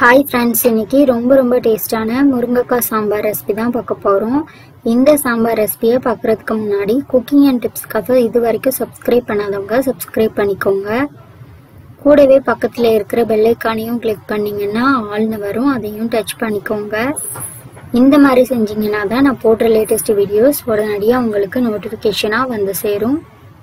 hi friends இன்னைக்கு ரொம்ப ரொம்ப டேஸ்டான முருங்கைக்காய் சாம்பார் ரெசிபி தான் பார்க்க போகிறோம் இந்த சாம்பார் ரெசிபியை பார்க்குறதுக்கு முன்னாடி குக்கிங் அண்ட் டிப்ஸ்க்காக இது வரைக்கும் சப்ஸ்கிரைப் பண்ணாதவங்க சப்ஸ்கிரைப் பண்ணிக்கோங்க கூடவே பக்கத்தில் இருக்கிற பெல்லைக்கானையும் கிளிக் பண்ணிங்கன்னா ஆள்னு வரும் அதையும் டச் பண்ணிக்கோங்க இந்த மாதிரி செஞ்சீங்கன்னா தான் நான் போடுற லேட்டஸ்ட் வீடியோஸ் உடனடியாக உங்களுக்கு நோட்டிஃபிகேஷனாக வந்து சேரும்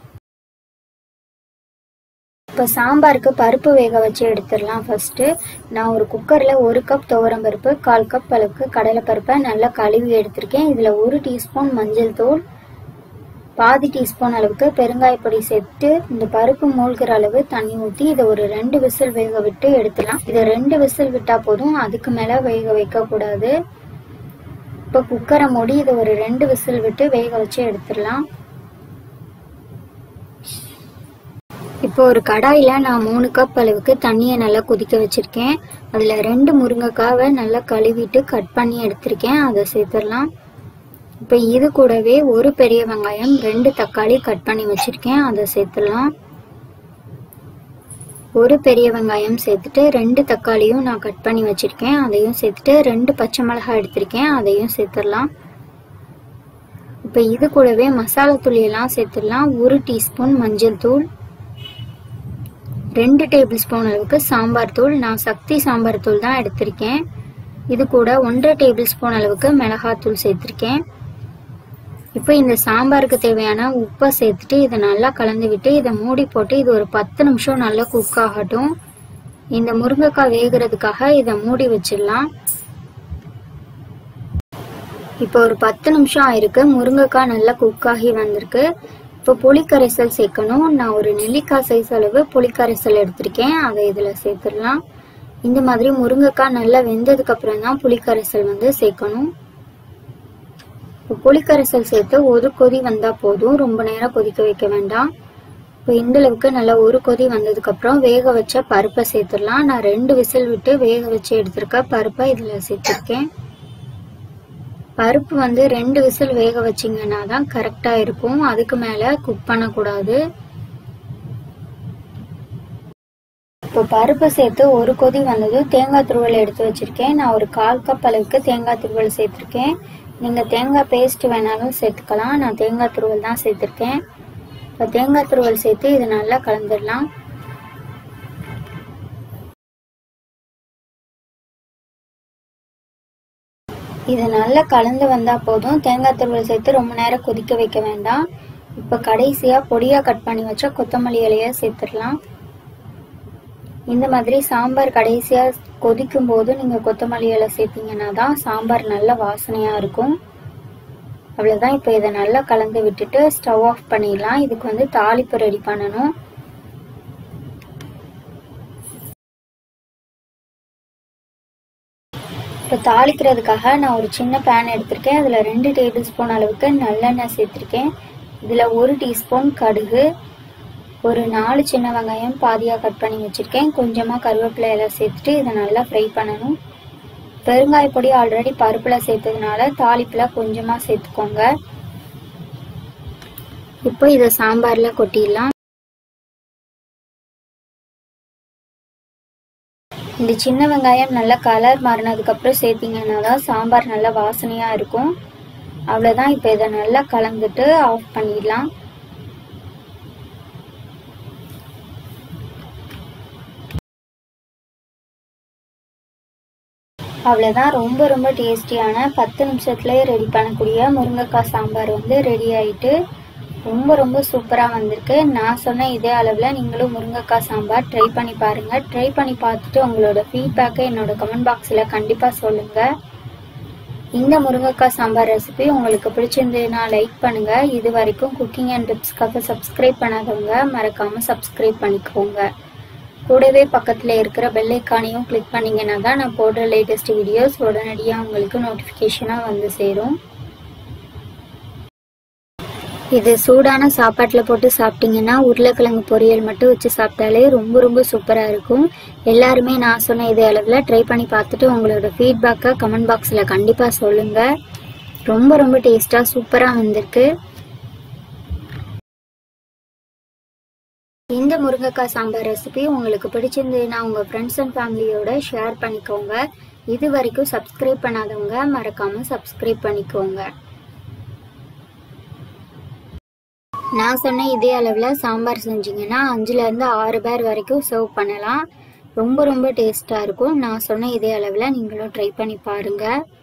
இப்போ சாம்பாருக்கு பருப்பு வேக வச்சு எடுத்துடலாம் ஃபர்ஸ்ட்டு நான் ஒரு குக்கரில் ஒரு கப் துவரம் பருப்பு கால் கப் அளவுக்கு கடலைப்பருப்பை நல்லா கழுவி எடுத்திருக்கேன் இதில் ஒரு டீஸ்பூன் மஞ்சள் தூள் பாதி டீஸ்பூன் அளவுக்கு பெருங்காயப்பொடி சேர்த்து இந்த பருப்பு மூழ்கிற அளவு தண்ணி ஊற்றி இதை ஒரு ரெண்டு விசில் வேக விட்டு எடுத்துடலாம் இதை ரெண்டு விசில் விட்டால் போதும் அதுக்கு மேலே வேக வைக்கக்கூடாது இப்போ குக்கரை மூடி இதை ஒரு ரெண்டு விசில் விட்டு வேக வச்சு எடுத்துடலாம் இப்போ ஒரு கடாயில் நான் மூணு கப் அளவுக்கு தண்ணியை நல்லா கொதிக்க வச்சுருக்கேன் அதில் ரெண்டு முருங்கைக்காவை நல்லா கழுவிட்டு கட் பண்ணி எடுத்திருக்கேன் அதை சேர்த்துடலாம் இப்போ இது கூடவே ஒரு பெரிய வெங்காயம் ரெண்டு தக்காளி கட் பண்ணி வச்சுருக்கேன் அதை சேர்த்துடலாம் ஒரு பெரிய வெங்காயம் சேர்த்துட்டு ரெண்டு தக்காளியும் நான் கட் பண்ணி வச்சுருக்கேன் அதையும் சேர்த்துட்டு ரெண்டு பச்சை மிளகாய் எடுத்திருக்கேன் அதையும் சேர்த்துடலாம் இப்போ இது கூடவே மசாலா தூளியெல்லாம் சேர்த்துடலாம் ஒரு டீஸ்பூன் மஞ்சள் தூள் ரெண்டு டேபிள் ஸ்பூன் அளவுக்கு சாம்பார் தூள் நான் சக்தி சாம்பார் தூள் தான் எடுத்திருக்கேன் இது கூட ஒன்றரை டேபிள் ஸ்பூன் அளவுக்கு மிளகாத்தூள் சேர்த்துருக்கேன் இப்போ இந்த சாம்பாருக்கு தேவையான உப்பை சேர்த்துட்டு இதை நல்லா கலந்து விட்டு இதை மூடி போட்டு இது ஒரு பத்து நிமிஷம் நல்லா குக் ஆகட்டும் இந்த முருங்கைக்காய் வேகிறதுக்காக இதை மூடி வச்சிடலாம் இப்போ ஒரு பத்து நிமிஷம் ஆயிருக்கு முருங்கைக்காய் நல்லா குக் ஆகி வந்திருக்கு இப்போ புளிக்கரைசல் சேர்க்கணும் நான் ஒரு நெல்லிக்காய் சைஸ் அளவு புளிக்கரைசல் எடுத்திருக்கேன் அதை இதில் சேர்த்துடலாம் இந்த மாதிரி முருங்கைக்காய் நல்லா வெந்ததுக்கு அப்புறம் தான் புளிக்கரைசல் வந்து சேர்க்கணும் இப்போ புளிக்கரைசல் சேர்த்து ஒரு கொதி வந்தால் போதும் ரொம்ப நேரம் கொதிக்க வைக்க வேண்டாம் இப்போ இந்த அளவுக்கு நல்லா ஒரு கொதி வந்ததுக்கப்புறம் வேக வச்ச பருப்பை சேர்த்துடலாம் நான் ரெண்டு விசில் விட்டு வேக வச்சு எடுத்திருக்க பருப்பை இதில் சேர்த்துருக்கேன் பருப்பு வந்து ரெண்டு விசில் வேக வச்சிங்கன்னா தான் கரெக்டாக இருக்கும் அதுக்கு மேலே குக் பண்ணக்கூடாது இப்போ பருப்பு சேர்த்து ஒரு கொதி வந்தது தேங்காய் துருவல் எடுத்து வச்சிருக்கேன் நான் ஒரு கால் கப் அளவுக்கு தேங்காய் துருவல் சேர்த்துருக்கேன் நீங்கள் தேங்காய் பேஸ்ட் வேணாலும் சேர்த்துக்கலாம் நான் தேங்காய் துருவல் தான் சேர்த்துருக்கேன் இப்போ தேங்காய் துருவல் சேர்த்து இதை நல்லா கலந்துடலாம் இது நல்லா கலந்து வந்தால் போதும் தேங்காய் துருவல் சேர்த்து ரொம்ப நேரம் கொதிக்க வைக்க வேண்டாம் இப்போ கடைசியாக பொடியாக கட் பண்ணி வச்ச கொத்தமல்லி இலையை சேர்த்துடலாம் இந்த மாதிரி சாம்பார் கடைசியாக கொதிக்கும் போது நீங்கள் கொத்தமல்லி இலை சேர்த்தீங்கன்னா தான் சாம்பார் நல்ல வாசனையாக இருக்கும் அவ்வளோதான் இப்போ இதை நல்லா கலந்து விட்டுட்டு ஸ்டவ் ஆஃப் பண்ணிடலாம் இதுக்கு வந்து தாளிப்பு ரெடி பண்ணணும் இப்போ தாளிக்கிறதுக்காக நான் ஒரு சின்ன பேன் எடுத்திருக்கேன் அதில் ரெண்டு டேபிள் ஸ்பூன் அளவுக்கு நல்லெண்ணெய் சேர்த்துருக்கேன் இதில் ஒரு டீஸ்பூன் கடுகு ஒரு நாலு சின்ன வெங்காயம் பாதியாக கட் பண்ணி வச்சுருக்கேன் கொஞ்சமாக கருவேப்பிலை எல்லாம் சேர்த்துட்டு இதை நல்லா ஃப்ரை பண்ணணும் பெருங்காய பொடி ஆல்ரெடி பருப்பில் சேர்த்ததுனால தாளிப்பில் கொஞ்சமாக சேர்த்துக்கோங்க இப்போ இதை சாம்பாரில் கொட்டிடலாம் இந்த சின்ன வெங்காயம் நல்லா கலர் மாறினதுக்கப்புறம் சேர்த்திங்கன்னா தான் சாம்பார் நல்லா வாசனையாக இருக்கும் அவ்வளோதான் இப்போ இதை நல்லா கலந்துட்டு ஆஃப் பண்ணிடலாம் அவ்வளோதான் ரொம்ப ரொம்ப டேஸ்டியான பத்து நிமிஷத்துலேயே ரெடி பண்ணக்கூடிய முருங்கைக்காய் சாம்பார் வந்து ரெடி ஆகிட்டு ரொம்ப ரொம்ப சூப்பராக வந்திருக்கு நான் சொன்ன இதே அளவில் நீங்களும் முருங்கைக்காய் சாம்பார் ட்ரை பண்ணி பாருங்கள் ட்ரை பண்ணி பார்த்துட்டு உங்களோட ஃபீட்பேக்கை என்னோட கமெண்ட் பாக்ஸில் கண்டிப்பாக சொல்லுங்கள் இந்த முருங்கைக்காய் சாம்பார் ரெசிபி உங்களுக்கு பிடிச்சிருந்ததுன்னா லைக் பண்ணுங்கள் இது வரைக்கும் குக்கிங் அண்ட் டிப்ஸ்க்காக சப்ஸ்கிரைப் பண்ணாதவங்க மறக்காமல் சப்ஸ்கிரைப் பண்ணிக்கோங்க கூடவே பக்கத்தில் இருக்கிற பெல்லைக்கானையும் கிளிக் பண்ணிங்கன்னா தான் நான் போடுற லேட்டஸ்ட் வீடியோஸ் உடனடியாக உங்களுக்கு நோட்டிஃபிகேஷனாக வந்து சேரும் இது சூடான சாப்பாட்டில் போட்டு சாப்பிட்டீங்கன்னா உருளைக்கிழங்கு பொரியல் மட்டும் வச்சு சாப்பிட்டாலே ரொம்ப ரொம்ப சூப்பராக இருக்கும் எல்லாருமே நான் சொன்ன இதே அளவில் ட்ரை பண்ணி பார்த்துட்டு உங்களோட ஃபீட்பேக்கை கமெண்ட் பாக்ஸில் கண்டிப்பாக சொல்லுங்கள் ரொம்ப ரொம்ப டேஸ்ட்டாக சூப்பராக வந்திருக்கு இந்த முருங்கைக்காய் சாம்பார் ரெசிபி உங்களுக்கு பிடிச்சிருந்ததுன்னா உங்கள் ஃப்ரெண்ட்ஸ் அண்ட் ஃபேமிலியோட ஷேர் பண்ணிக்கோங்க இது வரைக்கும் சப்ஸ்கிரைப் பண்ணாதவங்க மறக்காமல் சப்ஸ்கிரைப் பண்ணிக்கோங்க நான் சொன்ன இதே அளவில் சாம்பார் செஞ்சீங்கன்னா அஞ்சுலேருந்து ஆறு பேர் வரைக்கும் சர்வ் பண்ணலாம் ரொம்ப ரொம்ப டேஸ்ட்டாக இருக்கும் நான் சொன்ன இதே அளவில் நீங்களும் ட்ரை பண்ணி பாருங்கள்